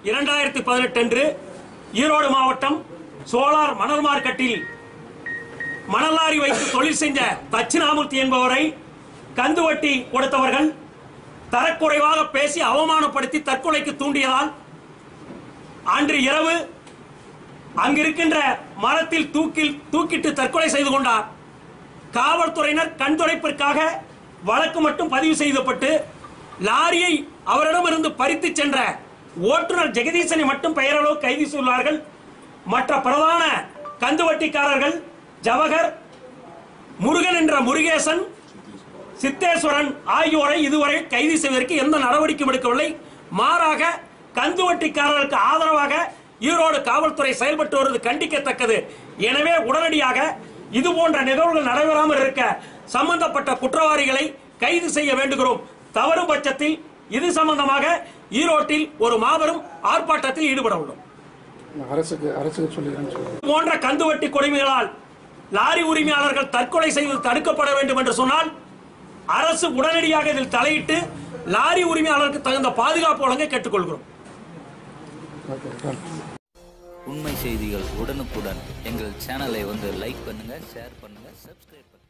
இரண்டாயிரத்தி பதினெட்டு அன்று ஈரோடு மாவட்டம் சோலார் மணல் மார்க்கெட்டில் மணலாரி வைத்து தொழில் செஞ்ச தட்சிணாமூர்த்தி என்பவரை கந்து வட்டி கொடுத்தவர்கள் தரக்குறைவாக பேசி அவமானப்படுத்தி தற்கொலைக்கு தூண்டியதால் அன்று இரவு அங்கிருக்கின்ற மரத்தில் தூக்கில் தூக்கிட்டு தற்கொலை செய்து கொண்டார் காவல்துறையினர் கண்துடைப்பிற்காக வழக்கு மட்டும் பதிவு செய்யப்பட்டு லாரியை அவரிடமிருந்து பறித்து சென்ற ஓட்டுநர் ஜெகதீசனை மட்டும் பெயரளவு கைது செய்துள்ளார்கள் மற்ற பிரதான கந்துவட்டிக்காரர்கள் ஜவஹர் முருகன் என்ற முருகேசன் சித்தேஸ்வரன் ஆகியோரை இதுவரை கைது செய்வதற்கு எந்த நடவடிக்கையும் எடுக்கவில்லை மாறாக கந்துவட்டிக்காரர்களுக்கு ஆதரவாக ஈரோடு காவல்துறை செயல்பட்டு வருவது கண்டிக்கத்தக்கது எனவே உடனடியாக இது போன்ற நிகழ்வுகள் நடைபெறாமல் இருக்க சம்பந்தப்பட்ட குற்றவாளிகளை கைது செய்ய வேண்டுகிறோம் தவறும் பட்சத்தில் இது சம்பந்தமாக ஈரோட்டில் ஒரு மாபெரும் ஆர்ப்பாட்டத்தில் ஈடுபட உள்ளோம் அரசுக்கு அரசுக்கு சொல்லிடுறேன்னு சொல்லுங்க இது போன்ற கந்துவட்டி கொடுமைகளால் லாரி உரிமையாளர்கள் தற்கொலை செய்வது தடுக்கப்பட வேண்டும் என்று சொன்னால் அரசு உடனடியாக இதில் தலையிட்டு லாரி உரிமையாளருக்கு தகுந்த பாதுகாப்பு வழங்க கேட்டுக்கொள்கிறோம் ஓகே டன் உண்மை செய்திகள் உடனுக்குடன் எங்கள் சேனலை வந்து லைக் பண்ணுங்க ஷேர் பண்ணுங்க சப்ஸ்கிரைப் பண்ணுங்க